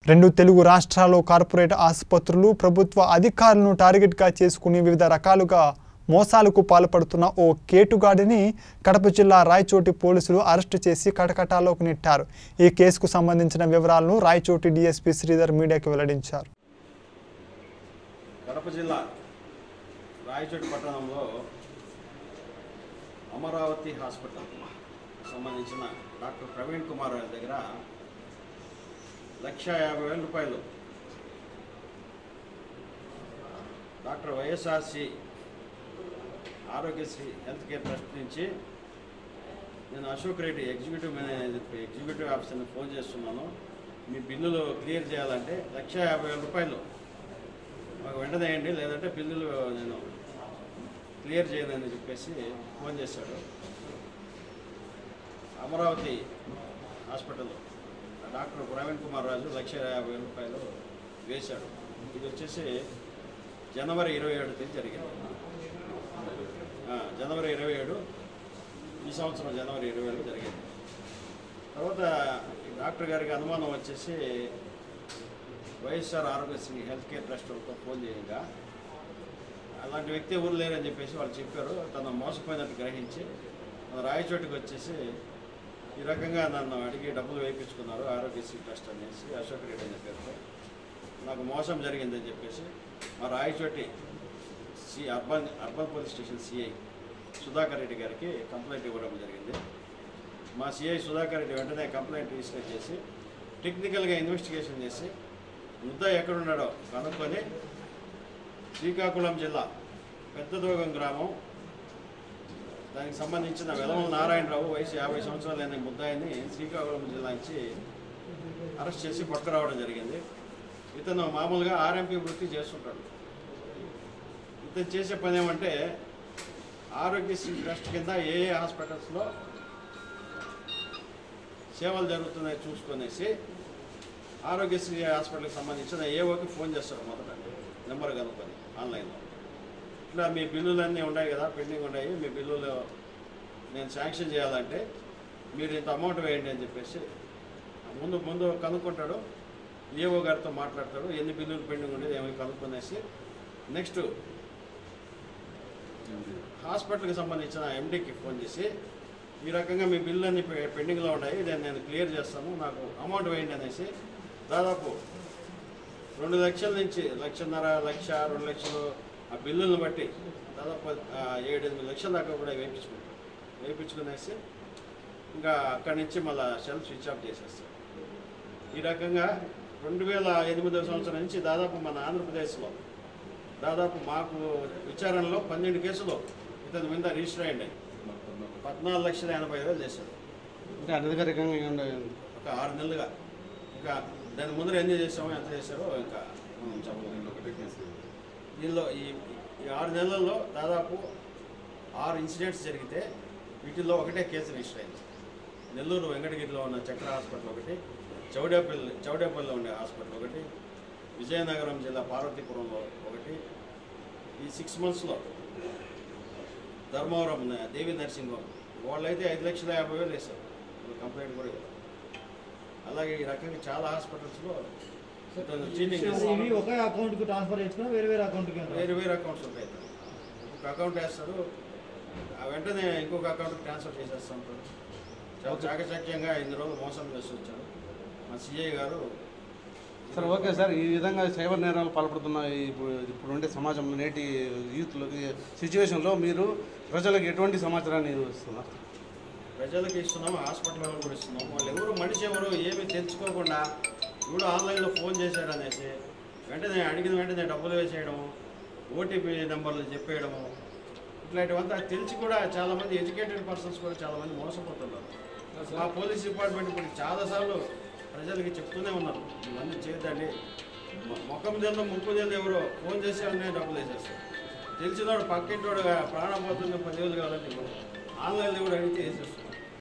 రెండు తెలుగు రాష్ట్రాల్లో కార్పొరేట్ ఆసుపత్రులు ప్రభుత్వ అధికారులను టార్గెట్గా చేసుకుని వివిధ రకాలుగా మోసాలకు పాల్పడుతున్న ఓ కేటుగాడిని కడప జిల్లా రాయచోటి పోలీసులు అరెస్టు చేసి కటకటాల్లోకి నెట్టారు ఈ కేసుకు సంబంధించిన వివరాలను రాయచోటి డీఎస్పీ శ్రీధర్ మీడియాకి వెల్లడించారు కడప జిల్లా రాయచోటి పట్టణంలో అమరావతి హాస్పిటల్ సంబంధించిన డాక్టర్ ప్రవీణ్ కుమార్ గారి దగ్గర లక్ష యాభై వేల రూపాయలు doctor YSRC Aarogyasri health care trust నుంచి నేను Ashok Reddy executive manager executive ఆఫీసర్ని ఫోన్ చేస్తున్నాను మీ బిల్లులు క్లియర్ చేయాలంటే లక్ష యాభై వేల రూపాయలు మాకు వెంటనే వేయండి లేదంటే బిల్లులు నేను క్లియర్ చేయనని చెప్పేసి ఫోన్ చేశాడు అమరావతి హాస్పిటల్ డాక్టర్ ప్రవీణ్ కుమార్ రాజు లక్ష యాభై వేల రూపాయలు వేశాడు ఇది వచ్చేసి జనవరి ఇరవై ఏడు తేదీ జరిగింది ఆ, జనవరి ఇరవై ఏడు ఈ సంవత్సరం జనవరి ఇరవై ఏడు జరిగింది తర్వాత ఈ డాక్టర్ గారికి అనుమానం వచ్చేసి YSR Aarogyasri health care trust వాళ్ళతో ఫోన్ చేయగా అలాంటి వ్యక్తి ఎవరు లేరని చెప్పేసి వాళ్ళు చెప్పారు తను మోసపోయినట్టు గ్రహించి మన రాయచోటికి వచ్చేసి ఈ రకంగా నన్ను అడిగి డబ్బులు వేయించుకున్నారు ఆరోగ్యశ్రీ ట్రస్ట్ అనేసి అశోక్ రెడ్డి అనే పేరుతో నాకు మోసం జరిగిందని చెప్పేసి మా Rayachoti C urban urban police station CI Sudhakar Reddy గారికి కంప్లైంట్ ఇవ్వడం జరిగింది మా సిఐ సుధాకర్ రెడ్డి వెంటనే కంప్లైంట్ రిజిస్టర్ చేసి టెక్నికల్గా ఇన్వెస్టిగేషన్ చేసి ముద్ద ఎక్కడున్నాడో కనుక్కొని శ్రీకాకుళం జిల్లా పెద్దదోగం గ్రామం దానికి సంబంధించిన వెలమల నారాయణరావు వయసు యాభై సంవత్సరాలు అయిన ముద్దాయిని శ్రీకాకుళం జిల్లా నుంచి అరెస్ట్ చేసి పట్టుకురావడం జరిగింది ఇతను మామూలుగా ఆర్ఎంపీ వృత్తి చేస్తుంటాడు ఇతను చేసే పని ఏమంటే ఆరోగ్యశ్రీ ట్రస్ట్ కింద ఏ ఏ హాస్పిటల్స్లో సేవలు జరుగుతున్నాయో చూసుకొనేసి ఆరోగ్యశ్రీ హాస్పిటల్కి సంబంధించిన ఏఓకి ఫోన్ చేస్తాడు మొదట నెంబర్ కనుక్కొని ఆన్లైన్లో ఇట్లా మీ బిల్లులన్నీ ఉన్నాయి కదా పెండింగ్ ఉన్నాయి మీ బిల్లులు నేను శాంక్షన్ చేయాలంటే మీరు ఇంత అమౌంట్ వేయండి అని చెప్పేసి ముందు ముందు కనుక్కుంటాడు ఏఓ గారితో మాట్లాడతాడు ఎన్ని బిల్లులు పెండింగ్ ఉండేది ఏమి కనుక్కునేసి నెక్స్ట్ హాస్పిటల్కి సంబంధించిన ఎండీకి ఫోన్ చేసి ఈ రకంగా మీ బిల్లు అన్ని పె- పెండింగ్లో ఉన్నాయి నేను నేను క్లియర్ చేస్తాను నాకు అమౌంట్ వేయండి అనేసి దాదాపు రెండు లక్షల నుంచి లక్షన్నర లక్ష రెండు లక్షలు ఆ బిల్లులను బట్టి దాదాపు ఆ, ఏడు ఎనిమిది లక్షల దాకా కూడా వేయించుకుంటాం వేయించుకునేసి ఇంకా అక్కడి నుంచి మళ్ళీ సెల్ స్విచ్ ఆఫ్ చేసేస్తాం ఈ రకంగా రెండు వేల ఎనిమిదవ సంవత్సరం నుంచి దాదాపు మన ఆంధ్రప్రదేశ్లో దాదాపు మాకు విచారణలో పన్నెండు కేసులు ఇతని మీద రిజిస్టర్ అయ్యాయి పద్నాలుగు లక్షల ఎనభై వేలు చేశాడు అంటే అనధికారికంగా ఉండే ఒక ఆరు నెలలుగా ఇంకా దాని ముందర ఎన్ని చేసామో ఎంత చేశారో ఇంకా మనం చెప్పలేము దీనిలో ఈ ఈ ఆరు నెలల్లో దాదాపు ఆరు ఇన్సిడెంట్స్ జరిగితే వీటిల్లో ఒకటే కేసు రిజిస్టర్ అయింది నెల్లూరు వెంకటగిరిలో ఉన్న చక్ర హాస్పిటల్ ఒకటి చౌడేపల్లి చౌడేపల్లిలో ఉండే హాస్పిటల్ ఒకటి విజయనగరం జిల్లా పార్వతీపురంలో ఒకటి ఈ సిక్స్ మంత్స్లో ధర్మవరం న- దేవి నర్సింగ్ హోమ్ వాళ్ళైతే ఐదు లక్షల యాభై వేలు వేశారు కంప్లైంట్ కూడా ఇవ్వలేదు. అలాగే ఈ రకంగా చాలా హాస్పిటల్స్లో ఇతను చీటింగ్ ఇవి చేస్తాడు. ఒకే అకౌంట్ కి ట్రాన్స్ఫర్ చేసుకున్నా వేరే వేరే అకౌంట్ కి వేరు వేరు అకౌంట్స్ ఉంటాయి ఒక అకౌంట్ వేస్తాడు ఆ వెంటనే ఇంకొక అకౌంట్కి ట్రాన్స్ఫర్ చేసేస్తూ ఉంటాడు చాలా చాకచక్యంగా ఇన్ని రోజులు మోసం చేస్తూ వచ్చాడు మా సిఐ గారు సార్ ఓకే సార్ ఈ విధంగా సైబర్ నేరాలు పాల్పడుతున్న ఇప్పుడు ఇప్పుడు ఉండే సమాజంలో నేటి యూత్లోకి సిచ్యువేషన్లో మీరు ప్రజలకు ఎటువంటి సమాచారాన్ని ఇస్తున్నారు ప్రజలకు ఇస్తున్నాం హాస్పిటల్లో కూడా ఇస్తున్నాం వాళ్ళు ఎవరు మనిషి ఎవరు ఏమీ తెలుసుకోకుండా ఇప్పుడు ఆన్లైన్లో ఫోన్ చేశాడు అనేసి వెంటనే అడిగిన వెంటనే డబ్బులు వేసేయడము ఓటీపీ నెంబర్లు చెప్పేయడము ఇట్లాంటివంతా తెలిసి కూడా చాలామంది ఎడ్యుకేటెడ్ పర్సన్స్ కూడా చాలామంది మోసపోతున్నారు మా పోలీస్ డిపార్ట్మెంట్ ఇప్పుడు చాలాసార్లు ప్రజలకి చెప్తూనే ఉన్నారు ఇవన్నీ చేయొద్దండి మొ- ముఖం తెల్ల ముక్కు తెల్ల ఎవరో ఫోన్ చేసే వెంటనే డబ్బులు వేసేస్తారు తెలిసినోడు పక్కింటోడు ప్రాణం పోతుంది పదివేలు కావాలంటే ఆన్లైన్లో కూడా అడిగితే వేసేస్తారు